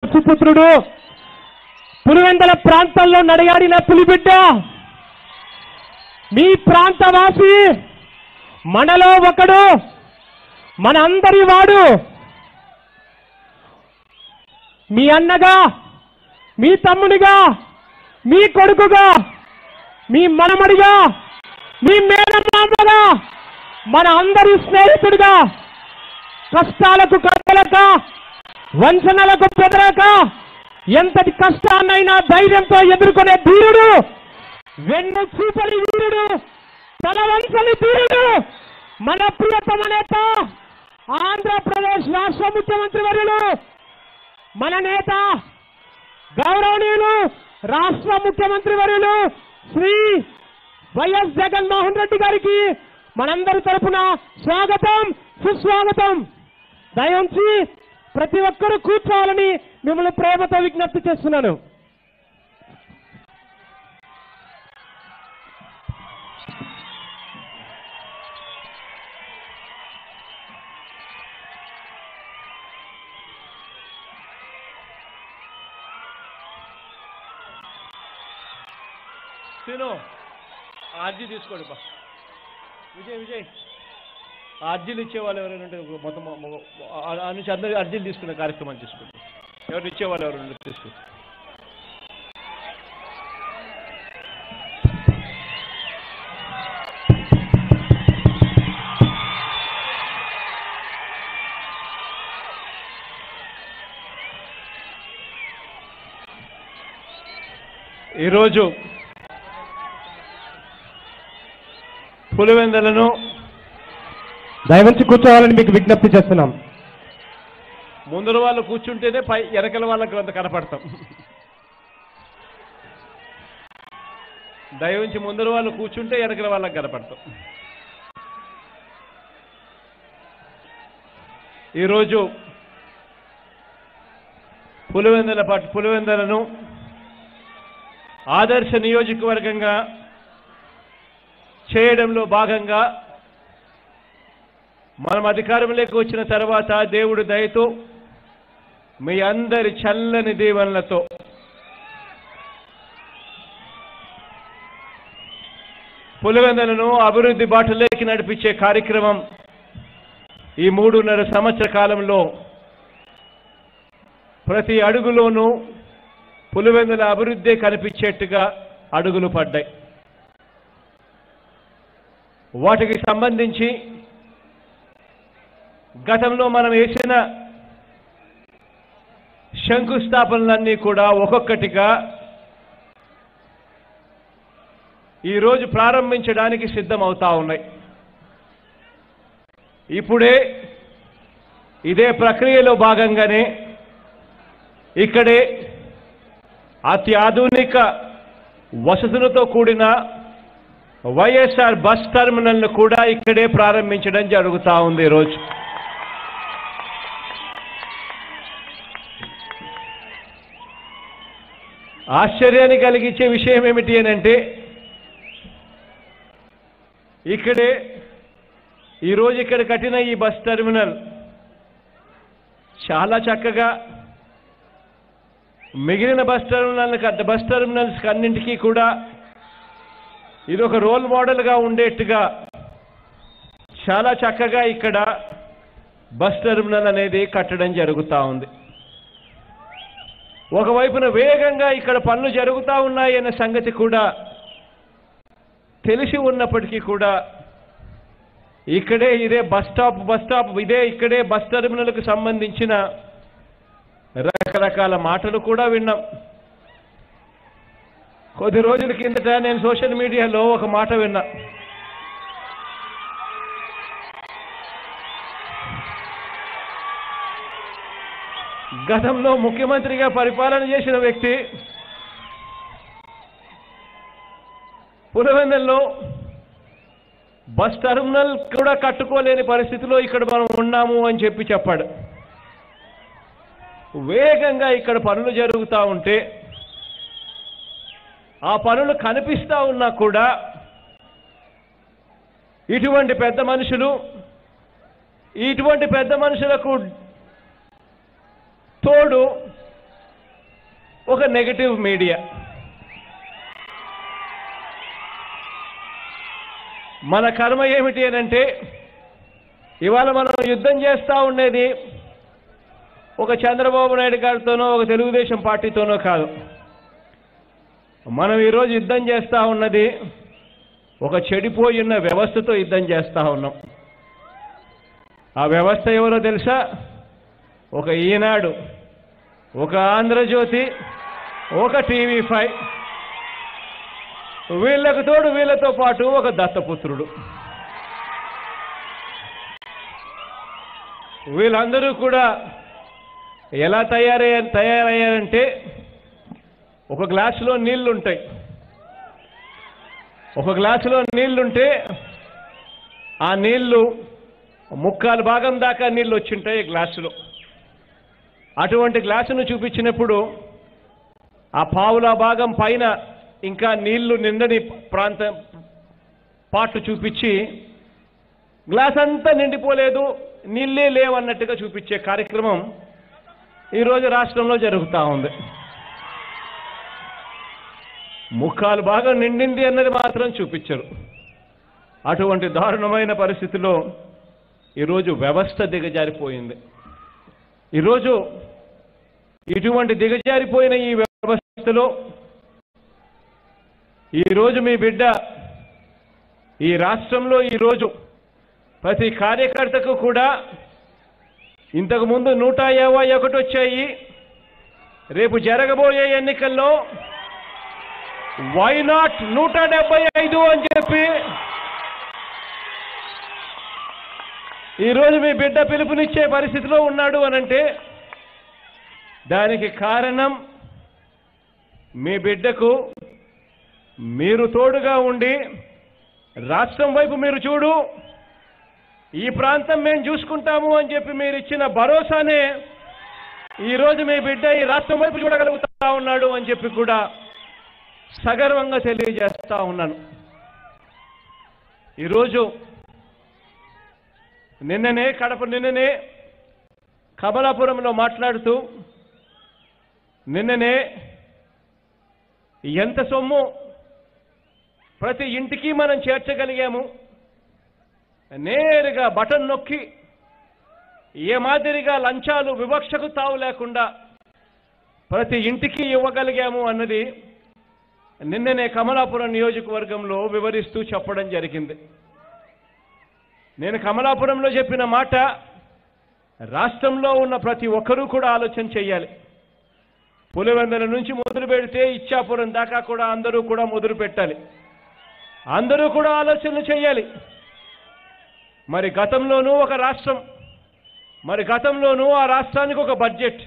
సుపుత్రుడు పులివెందల ప్రాంతంలో నడయాడిన పులిబిడ్డ మీ ప్రాంతవాసి మనలో ఒకడు మన అందరి వాడు మీ అన్నగా మీ తమ్ముడిగా మీ కొడుకుగా మీ మనమడిగా మీ మేనమామగా మన అందరి స్నేహితుడిగా కష్టాలకు కట్టలక వంచనలకు బెదరక ఎంతటి కష్టాన్నైనా ధైర్యంతో ఎదుర్కొనే ధీరుడు వెన్ను చూపని వీరుడు తన వంశని ధీరుడు మన ప్రియతమ నేత ఆంధ్రప్రదేశ్ రాష్ట్ర ముఖ్యమంత్రి వర్యులు మన నేత గౌరవనీయులు రాష్ట్ర ముఖ్యమంత్రి వర్యులు శ్రీ వైఎస్ జగన్మోహన్ రెడ్డి గారికి మనందరి తరపున స్వాగతం సుస్వాగతం దయించి ప్రతి ఒక్కరూ కూర్చోవాలని మిమ్మల్ని ప్రేమతో విజ్ఞప్తి చేస్తున్నాను తిను ఆ అర్జీ తీసుకోండి బా విజయ్ విజయ్ ఆ అర్జీలు ఇచ్చేవాళ్ళు ఎవరైనా ఉంటే మొత్తం మొ- మొ- ఆ- ఆ నుంచి అందరి అర్జీలు తీసుకునే కార్యక్రమం చేసుకోండి ఎవరు ఇచ్చేవాళ్ళు ఎవరైనా ఉంటే తీసుకోండి ఈరోజు పులివెందలను దయవంచి కూర్చోవాలని మీకు విజ్ఞప్తి చేస్తున్నాం ముందర వాళ్ళు కూర్చుంటేనే పై వెనకల వాళ్ళకి కొంత కనపడతాం దయవుంచి ముందర వాళ్ళు కూర్చుంటే వెనకల వాళ్ళకి కనపడతాం ఈరోజు పులివెందల పట్ పులివెందలను ఆదర్శ నియోజకవర్గంగా చేయడంలో భాగంగా మనం అధికారంలోకి వచ్చిన తర్వాత దేవుడి దయతో మీ అందరి చల్లని దీవెనలతో పులివెందలను అభివృద్ధి బాటలోకి నడిపించే కార్యక్రమం ఈ మూడున్నర సంవత్సర కాలంలో ప్రతి అడుగులోనూ పులివెందుల అభివృద్ధి కనిపించేట్టుగా అడుగులు పడ్డాయి వాటికి సంబంధించి గతంలో మనం వేసిన శంకుస్థాపనలన్నీ కూడా ఒక్కొక్కటిగా ఈరోజు ప్రారంభించడానికి సిద్ధమవుతా ఉన్నాయి ఇప్పుడే ఇదే ప్రక్రియలో భాగంగానే ఇక్కడే అత్యాధునిక వసతులతో కూడిన వైఎస్ఆర్ బస్ టెర్మినల్ను కూడా ఇక్కడే ప్రారంభించడం జరుగుతూ ఉంది ఈరోజు ఆశ్చర్యాన్ని కలిగించే విషయం ఏమిటి అని అంటే ఇక్కడే ఈరోజు ఇక్కడ కట్టిన ఈ బస్ టెర్మినల్ చాలా చక్కగా మిగిలిన బస్ టెర్మినల్ బస్ టెర్మినల్స్ అన్నింటికీ కూడా ఇది ఒక రోల్ మోడల్గా ఉండేట్టుగా చాలా చక్కగా ఇక్కడ బస్ టెర్మినల్ అనేది కట్టడం జరుగుతూ ఉంది ఒకవైపున వేగంగా ఇక్కడ పనులు జరుగుతూ ఉన్నాయి అనే సంగతి కూడా తెలిసి ఉన్నప్పటికీ కూడా ఇక్కడే ఇదే బస్ స్టాప్ బస్ స్టాప్ ఇదే ఇక్కడే బస్ టెర్మినల్కు సంబంధించిన రకరకాల మాటలు కూడా విన్నాం కొద్ది రోజుల కిందట నేను సోషల్ మీడియాలో ఒక మాట విన్నా గతంలో ముఖ్యమంత్రిగా పరిపాలన చేసిన వ్యక్తి పులివెందుల్లో బస్ టెర్మినల్ కూడా కట్టుకోలేని పరిస్థితిలో ఇక్కడ మనం ఉన్నాము అని చెప్పి చెప్పాడు వేగంగా ఇక్కడ పనులు జరుగుతూ ఉంటే ఆ పనులు కనిపిస్తా ఉన్నా కూడా ఇటువంటి పెద్ద మనుషులు ఇటువంటి పెద్ద మనుషులకు తోడు ఒక నెగటివ్ మీడియా మన కర్మ ఏమిటి అని అంటే ఇవాళ మనం యుద్ధం చేస్తూ ఉండేది ఒక చంద్రబాబు నాయుడు గారితోనో ఒక తెలుగుదేశం పార్టీతోనో కాదు మనం ఈరోజు యుద్ధం చేస్తూ ఉన్నది ఒక చెడిపోయిన వ్యవస్థతో యుద్ధం చేస్తూ ఉన్నాం ఆ వ్యవస్థ ఎవరో తెలుసా ఒక ఈనాడు ఒక ఆంధ్రజ్యోతి ఒక టీవీ ఫైవ్ వీళ్ళకు తోడు వీళ్ళతో పాటు ఒక దత్తపుత్రుడు వీళ్ళందరూ కూడా ఎలా తయారయ్యారు తయారయ్యారంటే ఒక గ్లాసులో నీళ్లు ఉంటాయి ఒక గ్లాసులో నీళ్లుంటే ఆ నీళ్లు ముక్కాలు భాగం దాకా నీళ్లు వచ్చింటాయి గ్లాసులో అటువంటి గ్లాసును చూపించినప్పుడు ఆ పావుల భాగం పైన ఇంకా నీళ్లు నిండని ప్రాంతం పాటు చూపించి గ్లాస్ అంతా నిండిపోలేదు నీళ్ళే లేవన్నట్టుగా చూపించే కార్యక్రమం ఈరోజు రాష్ట్రంలో జరుగుతూ ఉంది ముఖాలు బాగా నిండింది అన్నది మాత్రం చూపించరు అటువంటి దారుణమైన పరిస్థితిలో ఈరోజు వ్యవస్థ దిగజారిపోయింది ఈరోజు ఇటువంటి దిగజారిపోయిన ఈ వ్యవస్థలో ఈరోజు మీ బిడ్డ ఈ రాష్ట్రంలో ఈరోజు ప్రతి కార్యకర్తకు కూడా ఇంతకు ముందు నూట యాభై ఒకటి వచ్చాయి రేపు జరగబోయే ఎన్నికల్లో వై నాట్ నూట డెబ్బై ఐదు అని చెప్పి ఈరోజు మీ బిడ్డ పిలుపునిచ్చే పరిస్థితిలో ఉన్నాడు అనంటే దానికి కారణం మీ బిడ్డకు మీరు తోడుగా ఉండి రాష్ట్రం వైపు మీరు చూడు ఈ ప్రాంతం మేము చూసుకుంటాము అని చెప్పి మీరు ఇచ్చిన భరోసానే ఈరోజు మీ బిడ్డ ఈ రాష్ట్రం వైపు చూడగలుగుతా ఉన్నాడు అని చెప్పి కూడా సగర్వంగా తెలియజేస్తా ఉన్నాను ఈరోజు నిన్ననే కడప నిన్ననే కమలాపురంలో మాట్లాడుతూ నిన్ననే ఎంత సొమ్ము ప్రతి ఇంటికి మనం చేర్చగలిగాము నేరుగా బటన్ నొక్కి ఏ మాదిరిగా లంచాలు వివక్షకు తావు లేకుండా ప్రతి ఇంటికి ఇవ్వగలిగాము అన్నది నిన్ననే కమలాపురం నియోజకవర్గంలో వివరిస్తూ చెప్పడం జరిగింది నేను కమలాపురంలో చెప్పిన మాట రాష్ట్రంలో ఉన్న ప్రతి ఒక్కరూ కూడా ఆలోచన చేయాలి పులివెందల నుంచి మొదలు పెడితే ఇచ్చాపురం దాకా కూడా అందరూ కూడా మొదలు పెట్టాలి అందరూ కూడా ఆలోచనలు చేయాలి మరి గతంలోనూ ఒక రాష్ట్రం మరి గతంలోనూ ఆ రాష్ట్రానికి ఒక బడ్జెట్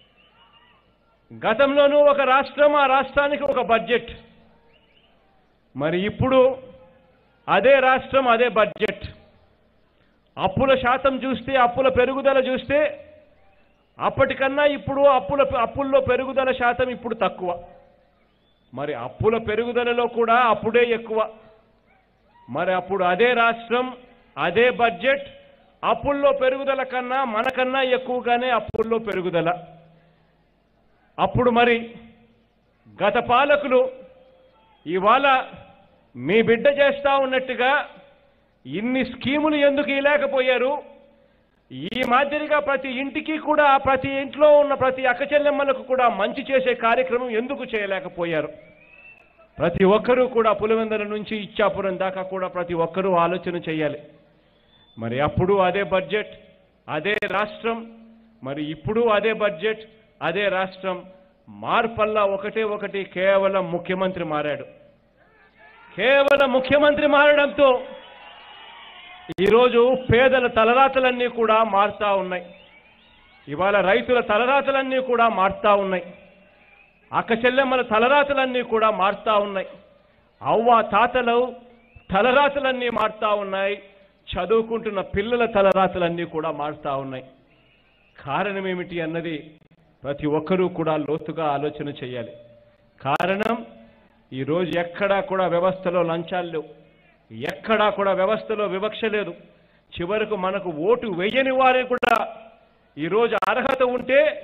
గతంలోనూ ఒక రాష్ట్రం ఆ రాష్ట్రానికి ఒక బడ్జెట్ మరి ఇప్పుడు అదే రాష్ట్రం అదే బడ్జెట్ అప్పుల శాతం చూస్తే అప్పుల పెరుగుదల చూస్తే అప్పటికన్నా ఇప్పుడు అప్పుల అప్పుల్లో పెరుగుదల శాతం ఇప్పుడు తక్కువ మరి అప్పుల పెరుగుదలలో కూడా అప్పుడే ఎక్కువ మరి అప్పుడు అదే రాష్ట్రం అదే బడ్జెట్ అప్పుల్లో పెరుగుదల కన్నా మనకన్నా ఎక్కువగానే అప్పుల్లో పెరుగుదల అప్పుడు మరి గత పాలకులు ఇవాళ మీ బిడ్డ చేస్తా ఉన్నట్టుగా ఇన్ని స్కీములు ఎందుకు ఇలేకపోయారు ఈ మాదిరిగా ప్రతి ఇంటికి కూడా ప్రతి ఇంట్లో ఉన్న ప్రతి అక్కచెల్లెమ్మలకు కూడా మంచి చేసే కార్యక్రమం ఎందుకు చేయలేకపోయారు ప్రతి ఒక్కరూ కూడా పులివెందల నుంచి ఇచ్చాపురం దాకా కూడా ప్రతి ఒక్కరూ ఆలోచన చేయాలి మరి అప్పుడు అదే బడ్జెట్ అదే రాష్ట్రం మరి ఇప్పుడు అదే బడ్జెట్ అదే రాష్ట్రం మార్పల్లా ఒకటే ఒకటి కేవలం ముఖ్యమంత్రి మారాడు కేవలం ముఖ్యమంత్రి మారడంతో ఈరోజు పేదల తలరాతలన్నీ కూడా మారుతా ఉన్నాయి ఇవాళ రైతుల తలరాతలన్నీ కూడా మారుతా ఉన్నాయి అక్క చెల్లెమ్మల తలరాతలన్నీ కూడా మారుతా ఉన్నాయి అవ్వ తాతలు తలరాతలన్నీ మారుతా ఉన్నాయి చదువుకుంటున్న పిల్లల తలరాతలన్నీ కూడా మారుతా ఉన్నాయి కారణం ఏమిటి అన్నది ప్రతి ఒక్కరూ కూడా లోతుగా ఆలోచన చేయాలి కారణం ఈరోజు ఎక్కడా కూడా వ్యవస్థలో లంచాలు లేవు ఎక్కడా కూడా వ్యవస్థలో వివక్ష లేదు చివరకు మనకు ఓటు వేయని వారే కూడా ఈరోజు అర్హత ఉంటే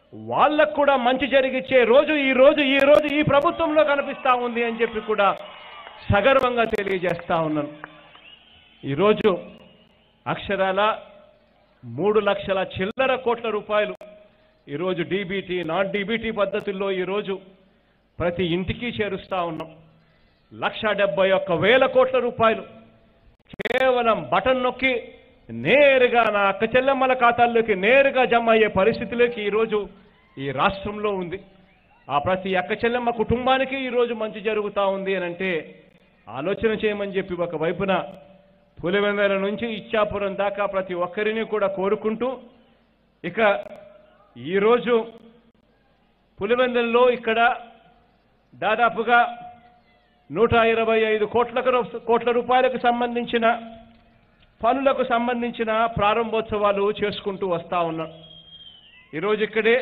వాళ్ళకు కూడా మంచి జరిగిచ్చే రోజు ఈ రోజు ఈ రోజు ఈ ప్రభుత్వంలో కనిపిస్తా ఉంది అని చెప్పి కూడా సగర్వంగా తెలియజేస్తా ఉన్నాను ఈరోజు అక్షరాల మూడు లక్షల చిల్లర కోట్ల రూపాయలు ఈరోజు డీబీటీ నాన్ డీబీటీ పద్ధతుల్లో ఈరోజు ప్రతి ఇంటికి చేరుస్తా ఉన్నాం లక్ష డెబ్బై ఒక్క వేల కోట్ల రూపాయలు కేవలం బటన్ నొక్కి నేరుగా నా అక్క చెల్లెమ్మల ఖాతాల్లోకి నేరుగా జమ అయ్యే పరిస్థితిలోకి ఈరోజు ఈ రాష్ట్రంలో ఉంది ఆ ప్రతి అక్క చెల్లెమ్మ కుటుంబానికి ఈరోజు మంచి జరుగుతా ఉంది అని అంటే ఆలోచన చేయమని చెప్పి ఒక వైపున పులివెందల నుంచి ఇచ్చాపురం దాకా ప్రతి ఒక్కరిని కూడా కోరుకుంటూ ఇక ఈరోజు పులివెందులలో ఇక్కడ దాదాపుగా నూట ఇరవై ఐదు కోట్ల కోట్ల రూపాయలకు సంబంధించిన పనులకు సంబంధించిన ప్రారంభోత్సవాలు చేసుకుంటూ వస్తా ఉన్నాం ఈరోజు ఇక్కడే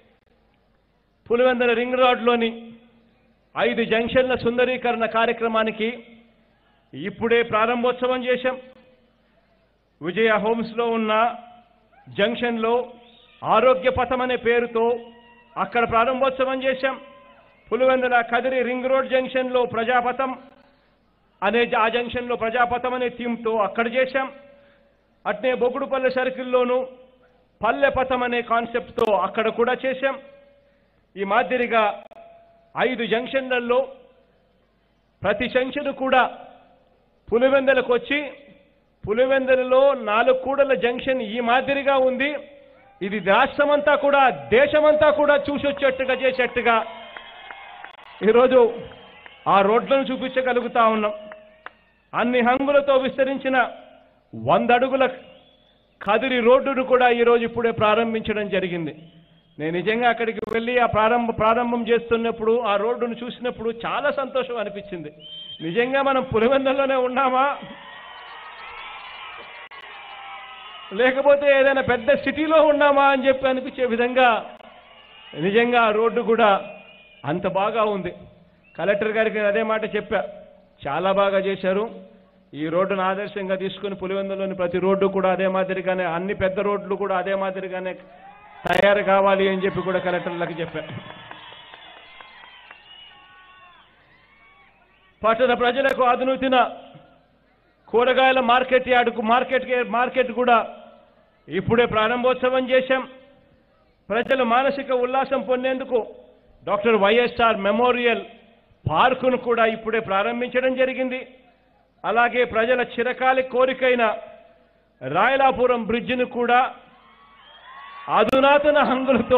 పులివెందుల రింగ్ రోడ్లోని ఐదు జంక్షన్ల సుందరీకరణ కార్యక్రమానికి ఇప్పుడే ప్రారంభోత్సవం చేశాం విజయ హోమ్స్లో ఉన్న జంక్షన్లో ఆరోగ్య పథం అనే పేరుతో అక్కడ ప్రారంభోత్సవం చేశాం పులివెందుల కదిరి రింగ్ రోడ్ జంక్షన్లో ప్రజాపథం అనే ఆ జంక్షన్లో ప్రజాపథం అనే థీమ్తో అక్కడ చేశాం అట్నే బొగుడుపల్లె సర్కిల్లోనూ పల్లె పథం అనే కాన్సెప్ట్తో అక్కడ కూడా చేశాం ఈ మాదిరిగా ఐదు జంక్షన్లలో ప్రతి జంక్షన్ కూడా పులివెందులకు వచ్చి పులివెందులలో నాలుగు కూడల జంక్షన్ ఈ మాదిరిగా ఉంది ఇది రాష్ట్రమంతా కూడా దేశమంతా కూడా చూసి వచ్చేట్టుగా చేసేట్టుగా ఈరోజు ఆ రోడ్లను చూపించగలుగుతా ఉన్నాం అన్ని హంగులతో విస్తరించిన వంద అడుగుల కదిరి రోడ్డును కూడా ఈరోజు ఇప్పుడే ప్రారంభించడం జరిగింది నేను నిజంగా అక్కడికి వెళ్ళి ఆ ప్రారంభ ప్రారంభం చేస్తున్నప్పుడు ఆ రోడ్డును చూసినప్పుడు చాలా సంతోషం అనిపించింది నిజంగా మనం పులివెందుల్లోనే ఉన్నామా లేకపోతే ఏదైనా పెద్ద సిటీలో ఉన్నామా అని చెప్పి అనిపించే విధంగా నిజంగా ఆ రోడ్డు కూడా అంత బాగా ఉంది కలెక్టర్ గారికి నేను అదే మాట చెప్పా చాలా బాగా చేశారు ఈ రోడ్డును ఆదర్శంగా తీసుకుని పులివెందులోని ప్రతి రోడ్డు కూడా అదే మాదిరిగానే అన్ని పెద్ద రోడ్లు కూడా అదే మాదిరిగానే తయారు కావాలి అని చెప్పి కూడా కలెక్టర్లకు చెప్పా పట్టణ ప్రజలకు ఆధునూతిన కూరగాయల మార్కెట్ యార్డుకు మార్కెట్ మార్కెట్ కూడా ఇప్పుడే ప్రారంభోత్సవం చేశాం ప్రజలు మానసిక ఉల్లాసం పొందేందుకు డాక్టర్ వైఎస్ఆర్ మెమోరియల్ పార్కును కూడా ఇప్పుడే ప్రారంభించడం జరిగింది అలాగే ప్రజల చిరకాలి కోరికైన రాయలాపురం బ్రిడ్జిని కూడా అధునాతన హంగులతో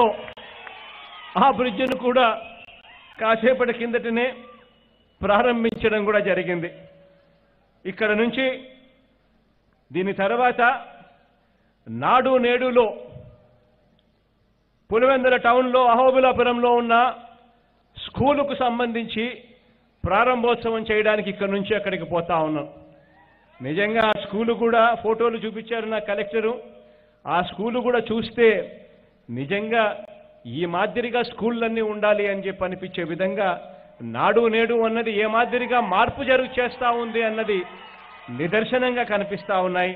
ఆ బ్రిడ్జిను కూడా కాసేపటి కిందటనే ప్రారంభించడం కూడా జరిగింది ఇక్కడ నుంచి దీని తర్వాత నాడు నేడులో పులివెందుల టౌన్లో అహోబిలాపురంలో ఉన్న స్కూలుకు సంబంధించి ప్రారంభోత్సవం చేయడానికి ఇక్కడ నుంచి అక్కడికి పోతా ఉన్నాం నిజంగా ఆ స్కూలు కూడా ఫోటోలు చూపించారు నా కలెక్టరు ఆ స్కూలు కూడా చూస్తే నిజంగా ఈ మాదిరిగా స్కూళ్ళన్నీ ఉండాలి అని చెప్పి అనిపించే విధంగా నాడు నేడు అన్నది ఏ మాదిరిగా మార్పు జరుగు చేస్తా ఉంది అన్నది నిదర్శనంగా కనిపిస్తా ఉన్నాయి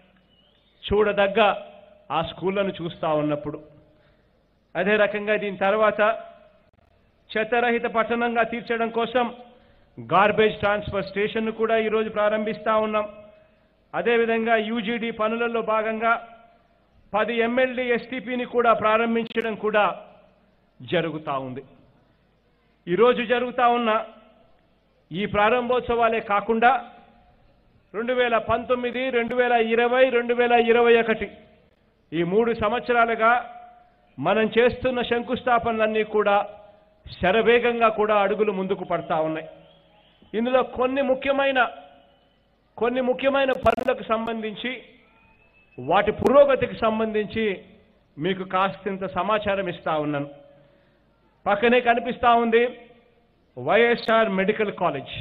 చూడదగ్గ ఆ స్కూళ్ళను చూస్తా ఉన్నప్పుడు అదే రకంగా దీని తర్వాత చెత్తరహిత పట్టణంగా తీర్చడం కోసం గార్బేజ్ ట్రాన్స్ఫర్ స్టేషన్ను కూడా ఈరోజు ప్రారంభిస్తా ఉన్నాం అదేవిధంగా యూజీడీ పనులలో భాగంగా పది ఎమ్మెల్యే ఎస్టీపీని కూడా ప్రారంభించడం కూడా జరుగుతూ ఉంది ఈరోజు జరుగుతా ఉన్న ఈ ప్రారంభోత్సవాలే కాకుండా రెండు వేల పంతొమ్మిది రెండు వేల ఇరవై రెండు వేల ఇరవై ఒకటి ఈ మూడు సంవత్సరాలుగా మనం చేస్తున్న శంకుస్థాపనలన్నీ కూడా శరవేగంగా కూడా అడుగులు ముందుకు పడతా ఉన్నాయి ఇందులో కొన్ని ముఖ్యమైన కొన్ని ముఖ్యమైన పనులకు సంబంధించి వాటి పురోగతికి సంబంధించి మీకు కాస్తంత సమాచారం ఇస్తా ఉన్నాను పక్కనే కనిపిస్తా ఉంది వైఎస్ఆర్ మెడికల్ కాలేజ్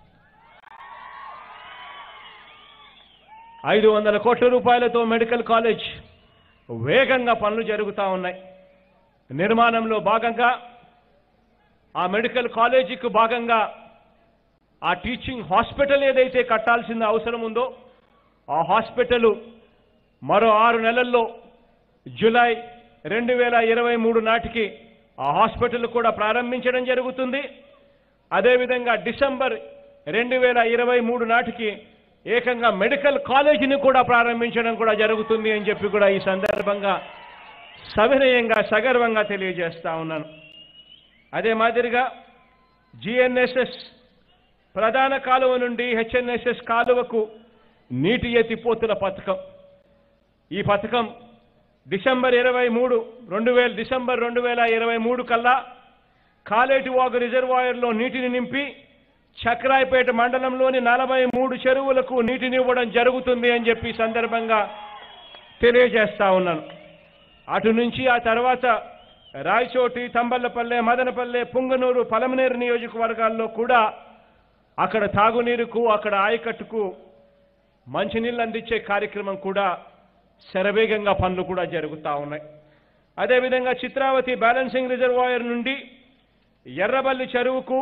ఐదు వందల కోట్ల రూపాయలతో మెడికల్ కాలేజ్ వేగంగా పనులు జరుగుతూ ఉన్నాయి నిర్మాణంలో భాగంగా ఆ మెడికల్ కాలేజీకి భాగంగా ఆ టీచింగ్ హాస్పిటల్ ఏదైతే కట్టాల్సిన అవసరం ఉందో ఆ హాస్పిటల్ మరో ఆరు నెలల్లో జూలై రెండు వేల ఇరవై మూడు నాటికి ఆ హాస్పిటల్ కూడా ప్రారంభించడం జరుగుతుంది అదేవిధంగా డిసెంబర్ రెండు వేల ఇరవై మూడు నాటికి ఏకంగా మెడికల్ కాలేజీని కూడా ప్రారంభించడం కూడా జరుగుతుంది అని చెప్పి కూడా ఈ సందర్భంగా సవినయంగా సగర్వంగా తెలియజేస్తా ఉన్నాను అదే మాదిరిగా జిఎన్ఎస్ఎస్ ప్రధాన కాలువ నుండి హెచ్ఎన్ఎస్ఎస్ కాలువకు నీటి ఎత్తిపోతుల పథకం ఈ పథకం డిసెంబర్ ఇరవై మూడు రెండు వేల డిసెంబర్ రెండు వేల ఇరవై మూడు కల్లా కాలేటి వాగు రిజర్వాయర్లో నీటిని నింపి చక్రాయపేట మండలంలోని నలభై మూడు చెరువులకు నీటిని ఇవ్వడం జరుగుతుంది అని చెప్పి ఈ సందర్భంగా తెలియజేస్తా ఉన్నాను అటు నుంచి ఆ తర్వాత రాయచోటి తంబల్లపల్లె మదనపల్లె పుంగనూరు పలమనేరు నియోజకవర్గాల్లో కూడా అక్కడ తాగునీరుకు అక్కడ ఆయకట్టుకు మంచినీళ్ళు అందించే కార్యక్రమం కూడా శరవేగంగా పనులు కూడా జరుగుతూ ఉన్నాయి అదేవిధంగా చిత్రావతి బ్యాలెన్సింగ్ రిజర్వాయర్ నుండి ఎర్రబల్లి చెరువుకు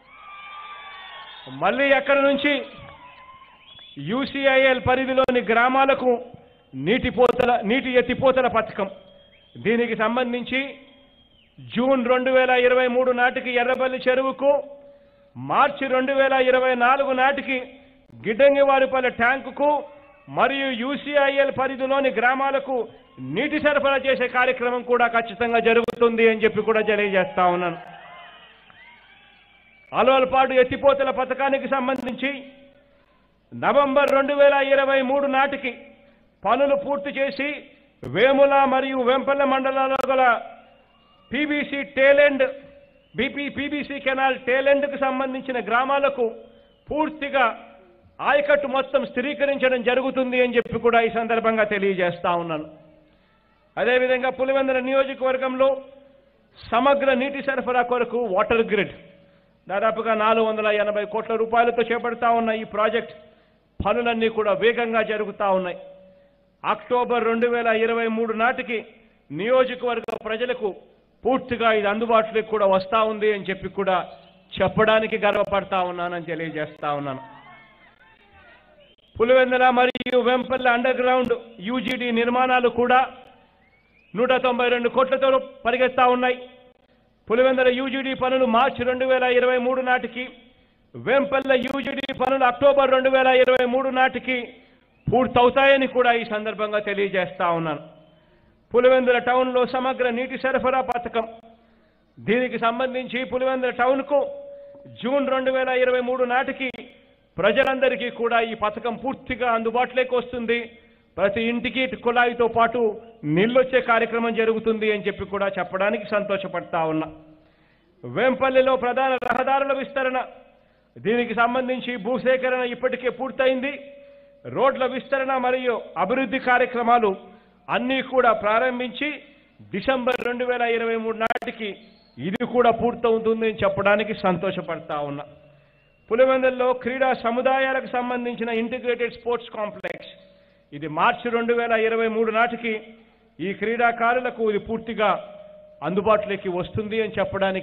మళ్ళీ అక్కడ నుంచి యూసీఐఎల్ పరిధిలోని గ్రామాలకు నీటిపోతల నీటి ఎత్తిపోతల పథకం దీనికి సంబంధించి జూన్ రెండు వేల ఇరవై మూడు నాటికి ఎర్రబల్లి చెరువుకు మార్చి రెండు వేల ఇరవై నాలుగు నాటికి గిడ్డంగివారిపల్లె ట్యాంకుకు మరియు యూసీఐఎల్ పరిధిలోని గ్రామాలకు నీటి సరఫరా చేసే కార్యక్రమం కూడా ఖచ్చితంగా జరుగుతుంది అని చెప్పి కూడా తెలియజేస్తా ఉన్నాను అలవలపాడు ఎత్తిపోతల పథకానికి సంబంధించి నవంబర్ రెండు వేల ఇరవై మూడు నాటికి పనులు పూర్తి చేసి వేముల మరియు వెంపల్ల మండలాల్లో గల PBC tail end BP PBC canal టేలెండ్కు సంబంధించిన గ్రామాలకు పూర్తిగా ఆయకట్టు మొత్తం స్థిరీకరించడం జరుగుతుంది అని చెప్పి కూడా ఈ సందర్భంగా తెలియజేస్తా ఉన్నాను అదేవిధంగా పులివెందుల నియోజకవర్గంలో సమగ్ర నీటి సరఫరా కొరకు వాటర్ గ్రిడ్ దాదాపుగా నాలుగు వందల ఎనభై కోట్ల రూపాయలతో చేపడతా ఉన్న ఈ ప్రాజెక్ట్ పనులన్నీ కూడా వేగంగా జరుగుతూ ఉన్నాయి అక్టోబర్ రెండు వేల ఇరవై మూడు నాటికి నియోజకవర్గ ప్రజలకు పూర్తిగా ఇది అందుబాటులోకి కూడా వస్తూ ఉంది అని చెప్పి కూడా చెప్పడానికి గర్వపడతా ఉన్నానని తెలియజేస్తా ఉన్నాను పులివెందుల మరియు వెంపల్ల అండర్ గ్రౌండ్ యూజీడీ నిర్మాణాలు కూడా నూట తొంభై రెండు కోట్లతో పరిగెత్తా ఉన్నాయి పులివెందుల యూజీడీ పనులు మార్చి రెండు వేల ఇరవై మూడు నాటికి వేంపల్ల యూజీడీ పనులు అక్టోబర్ రెండు వేల ఇరవై మూడు నాటికి పూర్తవుతాయని కూడా ఈ సందర్భంగా తెలియజేస్తా ఉన్నాను పులివెందుల టౌన్లో సమగ్ర నీటి సరఫరా పథకం దీనికి సంబంధించి పులివెందుల టౌన్కు జూన్ రెండు వేల ఇరవై మూడు నాటికి ప్రజలందరికీ కూడా ఈ పథకం పూర్తిగా అందుబాటులోకి వస్తుంది ప్రతి ఇంటికి కుళాయితో పాటు నీళ్ళొచ్చే కార్యక్రమం జరుగుతుంది అని చెప్పి కూడా చెప్పడానికి సంతోషపడతా ఉన్నా వేంపల్లిలో ప్రధాన రహదారుల విస్తరణ దీనికి సంబంధించి భూసేకరణ ఇప్పటికే పూర్తయింది రోడ్ల విస్తరణ మరియు అభివృద్ధి కార్యక్రమాలు అన్నీ కూడా ప్రారంభించి డిసెంబర్ రెండు వేల ఇరవై మూడు నాటికి ఇది కూడా పూర్తవుతుంది అని చెప్పడానికి సంతోషపడతా ఉన్నా పులివెందుల్లో క్రీడా సముదాయాలకు సంబంధించిన ఇంటిగ్రేటెడ్ స్పోర్ట్స్ కాంప్లెక్స్ ఇది మార్చి రెండు వేల ఇరవై మూడు నాటికి ఈ క్రీడాకారులకు ఇది పూర్తిగా అందుబాటులోకి వస్తుంది అని చెప్పడానికి